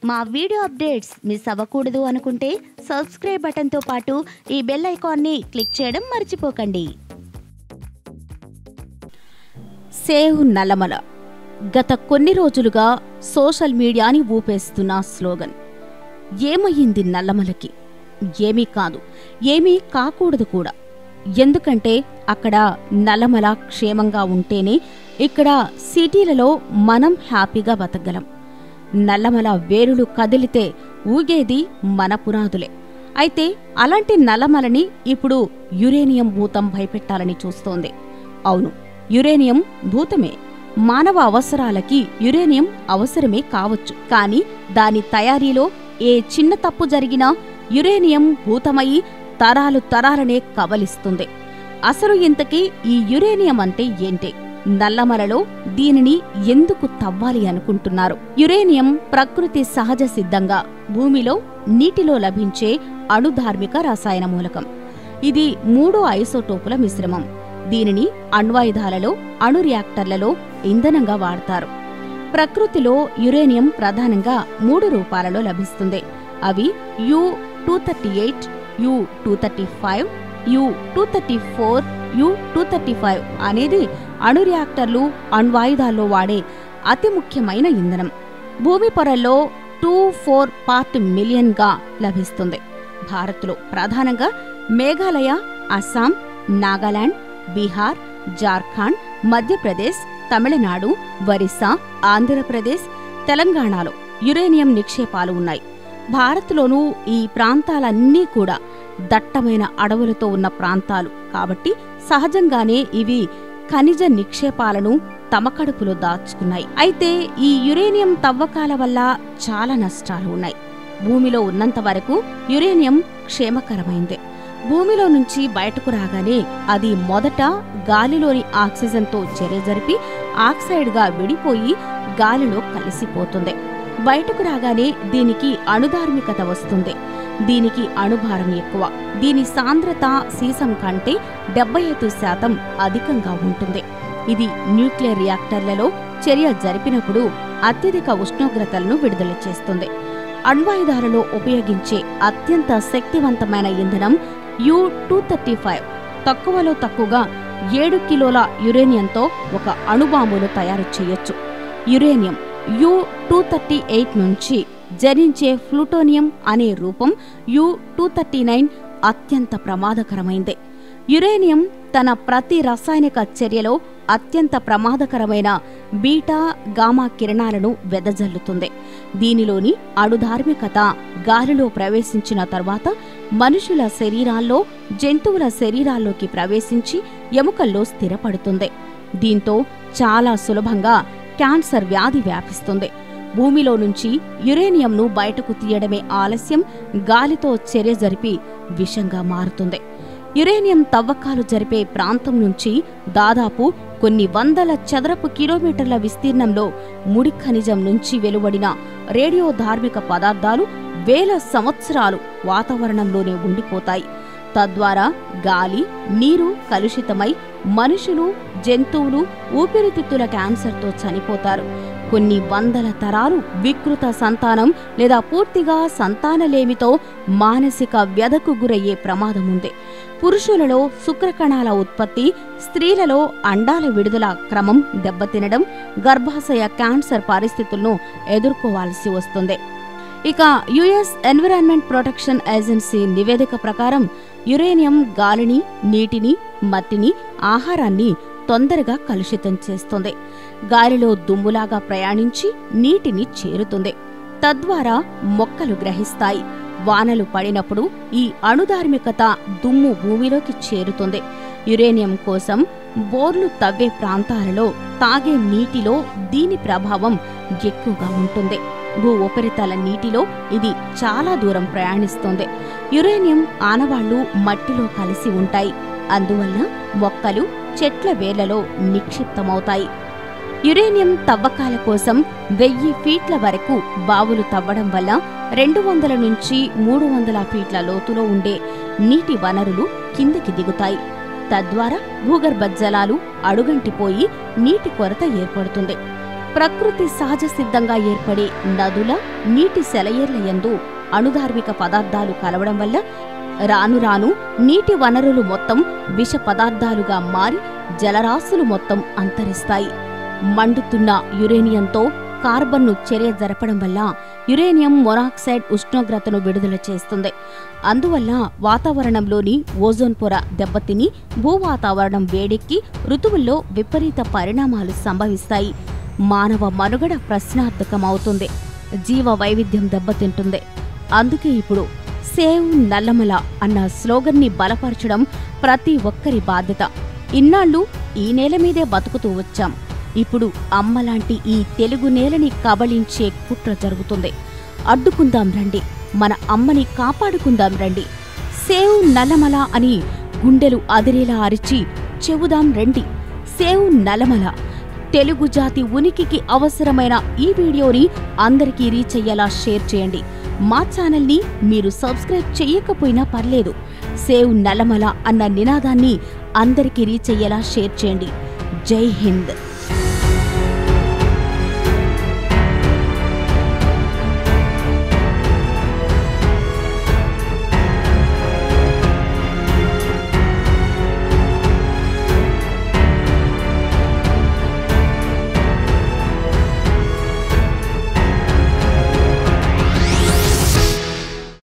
మా video updates miss అవ్వకూడదు అనుకుంటే సబ్స్క్రైబ్ బటన్తో పాటు ఈ బెల్ ఐకాన్ని క్లిక్ చేయడం మర్చిపోకండి సేవ్ నల్లమల గత కొన్ని రోజులుగా సోషల్ మీడియాని ఊపేస్తున్న స్లోగన్ ఏమయ్యింది నల్లమలకి ఏమీ కాదు ఏమీ కాకూడదు కూడా ఎందుకంటే అక్కడ నల్లమల క్షేమంగా ఉంటేనే ఇక్కడ సిటీలలో మనం హ్యాపీగా బతకగలం నల్లమల వేరులు కదిలితే ఊగేది మన పునాదులే అయితే అలాంటి నల్లమలని ఇప్పుడు యురేనియం భూతం భయపెట్టాలని చూస్తోంది అవును యురేనియం భూతమే మానవ అవసరాలకి యురేనియం అవసరమే కావచ్చు కానీ దాని తయారీలో ఏ చిన్న తప్పు జరిగినా యురేనియం భూతమయి తరాలు తరాలనే కబలిస్తుంది అసలు ఇంతకీ ఈ యురేనియం అంటే ఏంటి నల్లమలలో దీనిని ఎందుకు తవ్వాలి అనుకుంటున్నారు యురేనియం ప్రకృతి సహజ సిద్ధంగా భూమిలో నీటిలో లభించే అణుధార్మిక రసాయన మూలకం ఇది మూడు ఐసోటోపుల మిశ్రమం దీనిని అణ్వాయుధాలలో అణు రియాక్టర్లలో ఇంధనంగా వాడతారు ప్రకృతిలో యురేనియం ప్రధానంగా మూడు రూపాలలో లభిస్తుంది అవి U two thirty eight U two thirty five U two thirty four U two thirty five అనేది అణు రియాక్టర్లు అణ్వాయుధాల్లో వాడే అతి ముఖ్యమైన ఇంధనం భూమి పొరల్లో టూ ఫోర్ పార్ట్ మిలియన్గా లభిస్తుంది భారత్లో ప్రధానంగా మేఘాలయ అస్సాం నాగాలాండ్ బీహార్ జార్ఖండ్ మధ్యప్రదేశ్ తమిళనాడు ఒరిస్సా ఆంధ్రప్రదేశ్ తెలంగాణలో యురేనియం నిక్షేపాలు ఉన్నాయి భారత్లోనూ ఈ ప్రాంతాలన్నీ కూడా దట్టమైన అడవులతో ఉన్న ప్రాంతాలు కాబట్టి సహజంగానే ఇవి ఖనిజ నిక్షేపాలను తమ కడుపులో దాచుకున్నాయి అయితే ఈ యురేనియం తవ్వకాల వల్ల చాలా నష్టాలు ఉన్నాయి భూమిలో ఉన్నంత వరకు యురేనియం క్షేమకరమైందే భూమిలో నుంచి బయటకు రాగానే అది మొదట గాలిలోని ఆక్సిజన్తో చర్య జరిపి ఆక్సైడ్గా విడిపోయి గాలిలో కలిసిపోతుంది బయటకు రాగానే దీనికి అణుధార్మికత వస్తుంది దీనికి అణుభారం ఎక్కువ దీని సాంద్రత సీసం కంటే డెబ్బై ఐదు శాతం అధికంగా ఉంటుంది ఇది న్యూక్లియర్ రియాక్టర్లలో చర్య జరిపినప్పుడు అత్యధిక ఉష్ణోగ్రతలను విడుదల చేస్తుంది అణ్వాయుధాలలో ఉపయోగించే అత్యంత శక్తివంతమైన ఇంధనం యు టూ థర్టీ ఫైవ్ తక్కువలో తక్కువగా ఏడు కిలోల యురేనియంతో ఒక అణుబాంబును తయారు చేయొచ్చు uranium U two thirty eight నుంచి జరించే ప్లూటోనియం అనే రూపం యు టూ థర్టీ నైన్ అత్యంత ప్రమాదకరమైందే యురేనియం తన ప్రతి రసాయనిక చర్యలో అత్యంత ప్రమాదకరమైన బీటా గామా కిరణాలను వెదజల్లుతుంది దీనిలోని అణుధార్మికత గాలిలో ప్రవేశించిన తర్వాత మనుషుల శరీరాల్లో జంతువుల శరీరాల్లోకి ప్రవేశించి ఎముకల్లో స్థిరపడుతుంది దీంతో చాలా సులభంగా క్యాన్సర్ వ్యాధి వ్యాపిస్తుంది భూమిలో నుంచి యురేనియంను బయటకు తీయడమే ఆలస్యం గాలితో చర్య జరిపి విషంగా మారుతుంది యురేనియం తవ్వకాలు జరిపే ప్రాంతం నుంచి దాదాపు కొన్ని వందల చదరపు కిలోమీటర్ల విస్తీర్ణంలో ముడి ఖనిజం నుంచి వెలువడిన రేడియో ధార్మిక పదార్థాలు వేల సంవత్సరాలు వాతావరణంలోనే ఉండిపోతాయి తద్వారా గాలి నీరు కలుషితమై మనుషులు జంతువులు ఊపిరితిత్తుల క్యాన్సర్తో చనిపోతారు కొన్ని వందల తరాలు వికృత సంతానం లేదా పూర్తిగా సంతానలేమితో మానసిక వ్యధకు గురయ్యే ప్రమాదం ఉంది పురుషులలో శుక్రకణాల ఉత్పత్తి స్త్రీలలో అండాల విడుదల క్రమం దెబ్బతినడం గర్భాశయ క్యాన్సర్ పరిస్థితులను ఎదుర్కోవాల్సి వస్తుంది ఇక యుఎస్ ఎన్విరాన్మెంట్ ప్రొటెక్షన్ ఏజెన్సీ నివేదిక ప్రకారం యురేనియం గాలిని నీటిని మట్టిని ఆహారాన్ని తొందరగా కలుషితం చేస్తుంది గాలిలో దుమ్ములాగా ప్రయాణించి నీటిని చేరుతుంది తద్వారా మొక్కలు గ్రహిస్తాయి వానలు పడినప్పుడు ఈ అణుధార్మికత దుమ్ము భూమిలోకి చేరుతుంది యురేనియం కోసం బోర్లు తవ్వే ప్రాంతాలలో తాగే నీటిలో దీని ప్రభావం ఎక్కువగా ఉంటుంది భూ ఉపరితల నీటిలో ఇది చాలా దూరం ప్రయాణిస్తుంది యురేనియం ఆనవాళ్లు మట్టిలో కలిసి ఉంటాయి అందువల్ల మొక్కలు చెట్ల వేర్లలో నిక్షిప్తమవుతాయి యురేనియం తవ్వకాల కోసం వెయ్యి ఫీట్ల వరకు బావులు తవ్వడం వల్ల రెండు వందల నుంచి మూడు వందల ఫీట్ల లోతులో ఉండే నీటి వనరులు కిందికి దిగుతాయి తద్వారా భూగర్భ జలాలు అడుగంటిపోయి నీటి కొరత ఏర్పడుతుంది ప్రకృతి సహజ సిద్ధంగా ఏర్పడే నదుల నీటి సెలయేర్ల యందు అణుధార్మిక పదార్థాలు కలవడం వల్ల రాను రాను నీటి వనరులు మొత్తం విష పదార్థాలుగా మారి జలరాశులు మొత్తం అంతరిస్తాయి మండుతున్న యురేనియంతో కార్బన్ను చర్య జరపడం వల్ల యురేనియం మొనాక్సైడ్ ఉష్ణోగ్రతను విడుదల చేస్తుంది అందువల్ల వాతావరణంలోని ఓజోన్ పొర దెబ్బతిని భూవాతావరణం వేడెక్కి ఋతువుల్లో విపరీత పరిణామాలు సంభవిస్తాయి మానవ మనుగడ ప్రశ్నార్థకమవుతుంది జీవ వైవిధ్యం దెబ్బతింటుంది అందుకే ఇప్పుడు సేవ్ నల్లమల అన్న స్లోగన్ని బలపరచడం ప్రతి ఒక్కరి బాధ్యత ఇన్నాళ్ళు ఈ నేల మీదే బతుకుతూ వచ్చాం ఇప్పుడు అమ్మలాంటి ఈ తెలుగు నేలని కబళించే కుట్ర జరుగుతుంది అడ్డుకుందాం రండి మన అమ్మని కాపాడుకుందాం రండి సేవ్ నల్లమల అని గుండెలు అదిరేలా అరిచి చెబుదాం రండి సేవ్ నల్లమల తెలుగు జాతి ఉనికికి అవసరమైన ఈ వీడియోని అందరికీ రీచ్ అయ్యేలా షేర్ చేయండి మా ఛానల్ని మీరు సబ్స్క్రైబ్ చెయ్యకపోయినా పర్లేదు సేవ్ నల్లమల అన్న నినాదాన్ని అందరికీ రీచ్ అయ్యేలా షేర్ చేయండి జై హింద్